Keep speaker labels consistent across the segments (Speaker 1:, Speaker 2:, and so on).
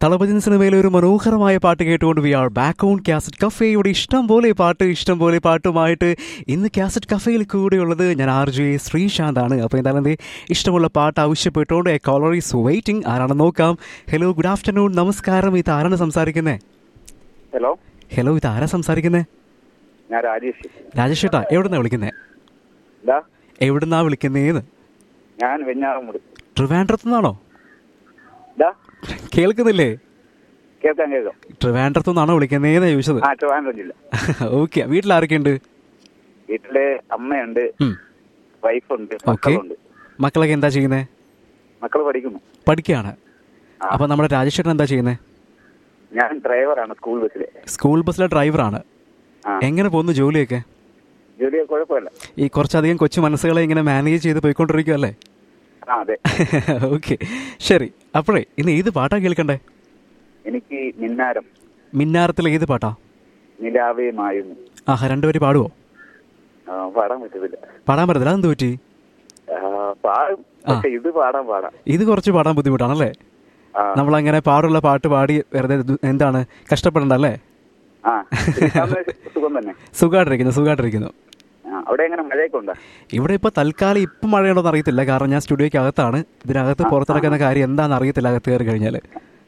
Speaker 1: തളപതി സിനിമയിലെ ഒരു മനോഹരമായ പാട്ട് കേട്ടുകൊണ്ട് we are back on cassette കഫേയുടെ ഇഷ്ടം പോലെ പാട്ട് ഇഷ്ടം പോലെ പാട്ടുമായിട്ട് ഇന്ന് കാസറ്റ് കഫേയിൽ കൂടെയുള്ളത് ഞാൻ ആർ ജെ ശ്രീശാന്താണ് അപ്പോൾ എന്തായാലും എന്തേ ഇഷ്ടമുള്ള പാട്ട് ആവശ്യപ്പെട്ടുകൊണ്ട് എ കോളർ ഈസ് വെയിറ്റിംഗ് ആരാണെന്ന് നോക്കാം ഹലോ ഗുഡ് ആഫ്റ്റർനൂൺ നമസ്കാരം ഇത് ആരാണ് സംസാരിക്കുന്നത്
Speaker 2: ഹലോ
Speaker 1: ഹലോ ഇത് ആരാ സംസാരിക്കുന്നത്
Speaker 2: ഞാൻ രാജേഷ്
Speaker 1: രാജേഷ് ചേട്ടാ എവിടുന്നാ വിളിക്കുന്നത്
Speaker 2: ഇതാ
Speaker 1: എവിടുന്നാ വിളിക്കുന്നേന്ന്
Speaker 2: ഞാൻ വെഞ്ഞാറമുടി
Speaker 1: ട്രിവാൻഡ്രത്ത് നിന്നാണോ
Speaker 2: ഇതാ
Speaker 1: കേൾക്കുന്നില്ലേ
Speaker 2: കേൾക്കാം കേൾക്കാം
Speaker 1: ട്രിവാൻഡ്രത്ത് നിന്നാണോ വിളിക്കുന്നേന്ന് ചോദിച്ചത്
Speaker 2: ആ ട്രിവാൻഡ്രം ജില്ല
Speaker 1: ഓക്കെ വീട്ടിൽ ആരൊക്കെയുണ്ട്
Speaker 2: വീട്ടില് അമ്മയുണ്ട്
Speaker 1: ഉം.
Speaker 2: വൈഫുണ്ട്
Speaker 1: ഓക്കെ
Speaker 2: മക്കളുണ്ട്
Speaker 1: മക്കളൊക്കെ എന്താ ചെയ്യുന്നത്
Speaker 2: മക്കൾ പഠിക്കുന്നു
Speaker 1: പഠിക്കുകയാണ്
Speaker 2: ആ.
Speaker 1: അപ്പൊ നമ്മുടെ രാജേഷ് ചേട്ടൻ എന്താ ചെയ്യുന്നത്
Speaker 2: ഞാൻ ഡ്രൈവറാണ് സ്കൂൾ ബസ്സിലെ
Speaker 1: സ്കൂൾ ബസ്സിലെ ഡ്രൈവറാണ്
Speaker 2: ആ
Speaker 1: എങ്ങനെ പോകുന്നു ജോലിയൊക്കെ
Speaker 2: ജോലി കുഴപ്പമില്ല
Speaker 1: ഈ കുറച്ചധികം കൊച്ചു മനസ്സുകളെ ഇങ്ങനെ മാനേജ് ചെയ്ത് പോയിക്കൊണ്ടിരിക്കുകയല്ലേ
Speaker 2: ആ അതെ
Speaker 1: ഓക്കെ ശരി അപ്പോഴേ ഇന്ന് ഏത് പാട്ടാ കേൾക്കണ്ടേ
Speaker 2: എനിക്ക് മിന്നാരം
Speaker 1: മിന്നാരത്തിലെ ഏത് പാട്ടാ
Speaker 2: നിലാവേ മായുന്നു
Speaker 1: ആഹാ രണ്ടുപേര് പാടുവോ
Speaker 2: ആ, പാടാൻ പറ്റത്തില്ല
Speaker 1: പാടാൻ പറ്റത്തില്ല അതെന്ത് പറ്റി
Speaker 2: ആ, പാടും പക്ഷെ ഇത് പാടാൻ പാടാം
Speaker 1: ഇത് കുറച്ച് പാടാൻ ബുദ്ധിമുട്ടാണല്ലേ
Speaker 2: ആ
Speaker 1: നമ്മളങ്ങനെ പാടുള്ള പാട്ട് പാടി വെറുതെ ദു- എന്താണ് കഷ്ടപ്പെടണ്ടല്ലേ
Speaker 2: ആ ശ്രീശാന്തിന് സുഖം തന്നെ
Speaker 1: സുഖമായിട്ടിരിക്കുന്നു സുഖമായിട്ടിരിക്കുന്നു
Speaker 2: ആ അവിടെ എങ്ങനെ മഴയൊക്കെ ഉണ്ടോ
Speaker 1: ഇവിടെ ഇപ്പോൾ തൽക്കാലം ഇപ്പം മഴയുണ്ടോന്ന് അറിയത്തില്ല കാരണം ഞാൻ സ്റ്റുഡിയോയ്ക്ക് അകത്താണ് ഇതിനകത്ത് പുറത്തിറക്കുന്ന കാര്യം എന്താണെന്ന് അറിയത്തില്ല അകത്ത് കയറി കഴിഞ്ഞാൽ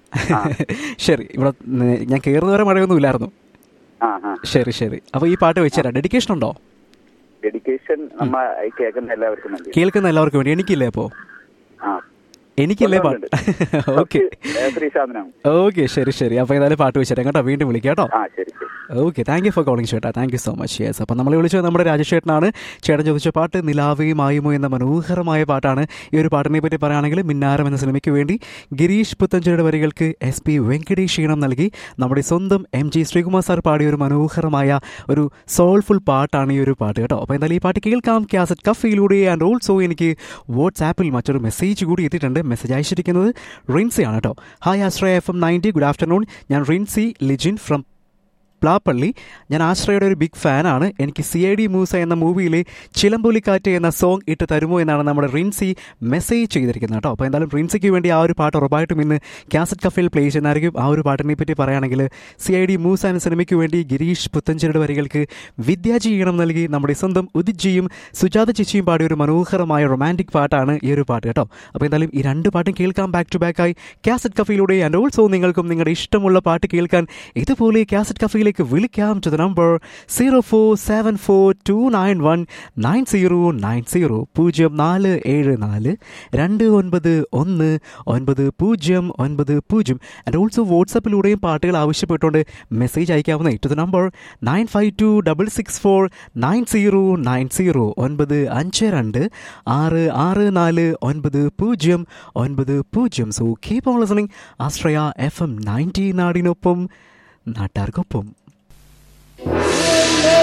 Speaker 1: ശരി ഇവിടെ ന- ഞാൻ കയറുന്ന വരെ മഴയൊന്നും ഇല്ലായിരുന്നു
Speaker 2: ആ ആ
Speaker 1: ശരി ശരി അപ്പോൾ ഈ പാട്ട് വെച്ചുതരാം ഡെഡിക്കേഷൻ ഉണ്ടോ
Speaker 2: ഡെഡിക്കേഷൻ നമ്മ ഈ കേൾക്കുന്ന എല്ലാവർക്കും വേണ്ടി
Speaker 1: കേൾക്കുന്ന എല്ലാവർക്കും വേണ്ടി എനിക്കില്ലേ അപ്പോൾ
Speaker 2: ആ
Speaker 1: എനിക്കില്ലേ പാട്ട് ഓക്കെ
Speaker 2: ഏ, ശ്രീശാന്തിനാണ്
Speaker 1: ഓക്കെ ശരി ശരി അപ്പോൾ ഏതായാലും പാട്ട് വെച്ചുതരാം കേട്ടോ വീണ്ടും വിളിക്കാം കേട്ടോ
Speaker 2: ആ ശരി ശരി
Speaker 1: okay thank you for calling ചേട്ടാ thank you so much yes അപ്പം നമ്മൾ വിളിച്ചത് നമ്മുടെ രാജേഷ് ചേട്ടനാണ് ചേട്ടൻ ചോദിച്ച പാട്ട് നിലാവയും ആയുമോ എന്ന മനോഹരമായ പാട്ടാണ് ഈ ഒരു പാട്ടിനെ പറ്റി പറയുകയാണെങ്കിൽ മിന്നാരം എന്ന സിനിമയ്ക്ക് വേണ്ടി ഗിരീഷ് പുത്തഞ്ചേരിയുടെ വരികൾക്ക് എസ് പി വെങ്കടേഷ് ഈണം നൽകി നമ്മുടെ സ്വന്തം എം ജി ശ്രീകുമാർ സാർ പാടിയ ഒരു മനോഹരമായ ഒരു സോൾഫുൾ പാട്ടാണ് ഈ ഒരു പാട്ട് കേട്ടോ അപ്പോൾ എന്തായാലും ഈ പാട്ട് കേൾക്കാം ക്യാസറ്റ് കഫയിലൂടെ ആൻഡ് ഓൾസോ എനിക്ക് വാട്സാപ്പിൽ മറ്റൊരു മെസ്സേജ് കൂടി എത്തിയിട്ടുണ്ട് മെസ്സേജ് അയച്ചിരിക്കുന്നത് റിൻസി ആണ് കേട്ടോ hi Ashraya F M ninety good afternoon ഞാൻ റിൻസി ലിജിൻ ഫ്രം പ്ലാപ്പള്ളി ഞാൻ ആശ്രയുടെ ഒരു ബിഗ് ഫാനാണ് എനിക്ക് സി ഐ ഡി മൂസ എന്ന മൂവിയിലെ ചിലമ്പൊലിക്കാറ്റ് എന്ന സോങ് ഇട്ട് തരുമോ എന്നാണ് നമ്മുടെ റിൻസി മെസ്സേജ് ചെയ്തിരിക്കുന്നത് കേട്ടോ അപ്പോൾ എന്തായാലും റിൻസിക്ക് വേണ്ടി ആ ഒരു പാട്ട് ഉറപ്പായിട്ടും ഇന്ന് കാസറ്റ് കഫയിൽ പ്ലേ ചെയ്യുന്നതായിരിക്കും ആ ഒരു പാട്ടിനെ പറ്റി പറയുകയാണെങ്കിൽ സി ഐ ഡി മൂസ എന്ന സിനിമയ്ക്ക് വേണ്ടി ഗിരീഷ് പുത്തഞ്ചേരിയുടെ വരികൾക്ക് വിദ്യാജി ഈണം നൽകി നമ്മുടെ സ്വന്തം ഉദിജിയും സുജാത ചേച്ചിയും പാടിയ ഒരു മനോഹരമായ റൊമാൻറ്റിക് പാട്ടാണ് ഈ ഒരു പാട്ട് കേട്ടോ അപ്പോൾ എന്തായാലും ഈ രണ്ട് പാട്ടും കേൾക്കാം ബാക്ക് ടു ബാക്ക് ആയി കാസറ്റ് കഫയിലൂടെ ആൻഡ് ഓൾസോ നിങ്ങൾക്കും നിങ്ങളുടെ ഇഷ്ടമുള്ള പാട്ട് കേൾക്കാൻ ഇതുപോലെ കാസറ്റ് കഫയിലേക്ക് വിളിക്കാം to the number zero four seven four two nine one nine zero nine zero പൂജ്യം നാല് ഏഴ് നാല് രണ്ട് ഒൻപത് ഒന്ന് ഒൻപത് പൂജ്യം ഒൻപത് പൂജ്യം ആൻഡ് ഓൾസോ വാട്സപ്പിലൂടെയും പാട്ടുകൾ ആവശ്യപ്പെട്ടുകൊണ്ട് മെസ്സേജ് അയക്കാവുന്ന to the number nine five two double six four nine zero nine zero ഒൻപത് അഞ്ച് രണ്ട് ആറ് ആറ് നാല് ഒൻപത് പൂജ്യം ഒൻപത് പൂജ്യം so keep on listening Ashraya F M ninety നാടിനൊപ്പം നാട്ടാർക്കൊപ്പം